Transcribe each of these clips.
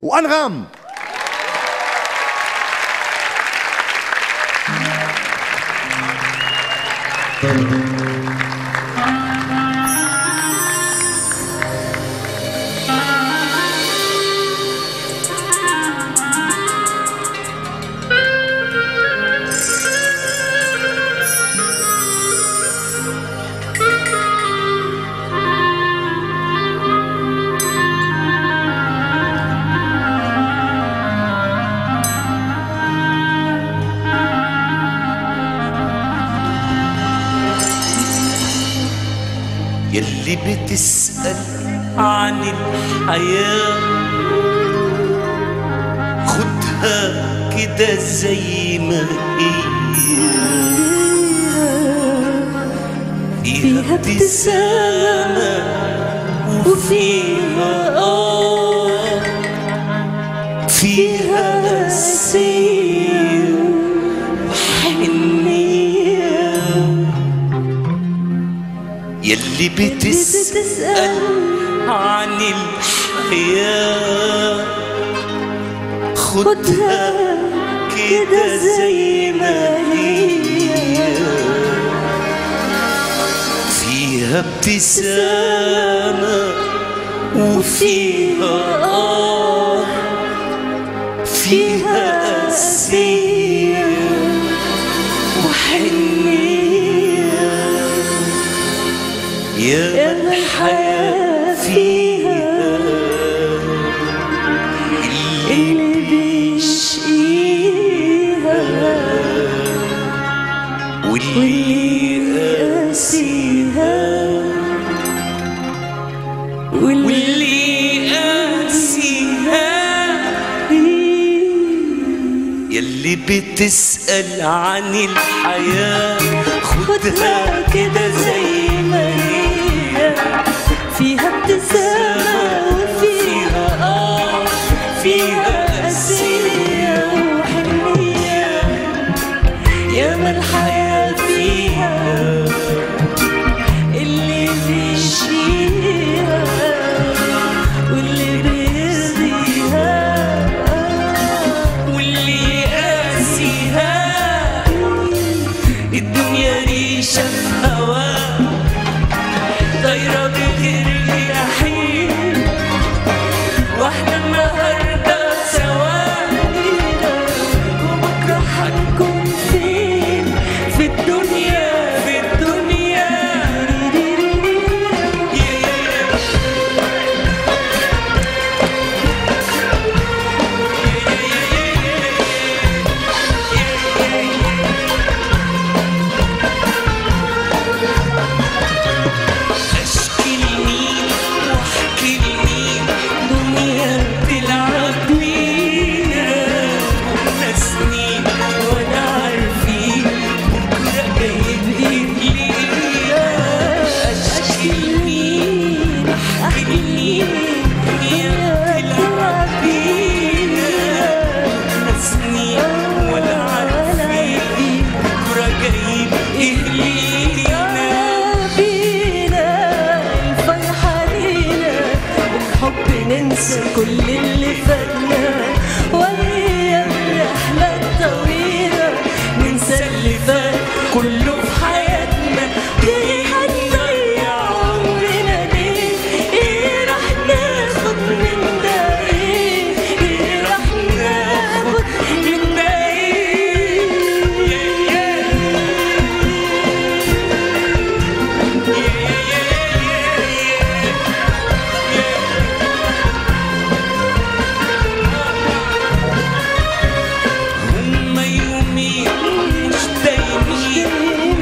وانغام يلي بتسأل عن الحياة خدها كده زي ما هي فيها ابتسامة وفيها آه فيها أسير وحنية يلي بتسأل عن الحياة خدها كده زي ما هي فيها ابتسامة وفيها آه فيها أسير وحنية يا الحياة فيها اللي بيشقيها واللي قاسيها واللي قاسيها يلي بتسأل عن الحياة خدها كده زي ما هي فيها ابتسامة وفيها فيها آه فيها أسية وحنية يا ما الحياة فيها اللي بيشقيها واللي بيرضيها واللي قاسيها الدنيا ريشة في هواها طايرة بغير جناحين واحنا النهاردة سوا وبكرة هنكون فين في الدنيا في الدنيا اشكي لمين واحكي لمين دنيا بتلعب بينا كنا سنين وانا عارفين بكره جايب ايه ليا اشكي لمين احكي لمين دنيا بتلعب بينا كنا سنين وانا عارفين بكره جايب ايه لينا بينا الفرحة لينا الحب ننسى كل اللي فاتنا وهي الرحلة الطويلة ننسى اللي فات كله في حياتنا ليه هنضيع عمرنا ليه ايه راح ناخد من ده ايه ايه راح ناخد من ده هما يومين مش دايمين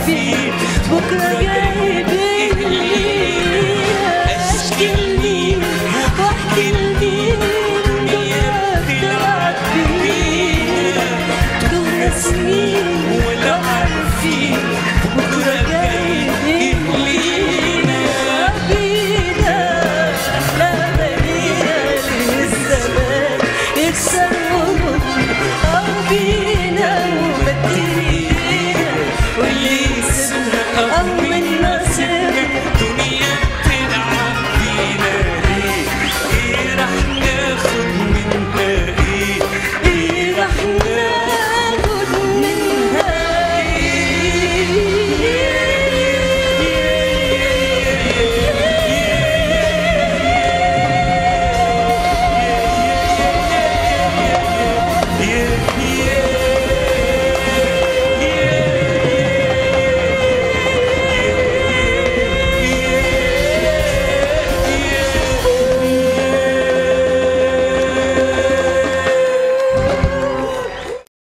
فيه بكرة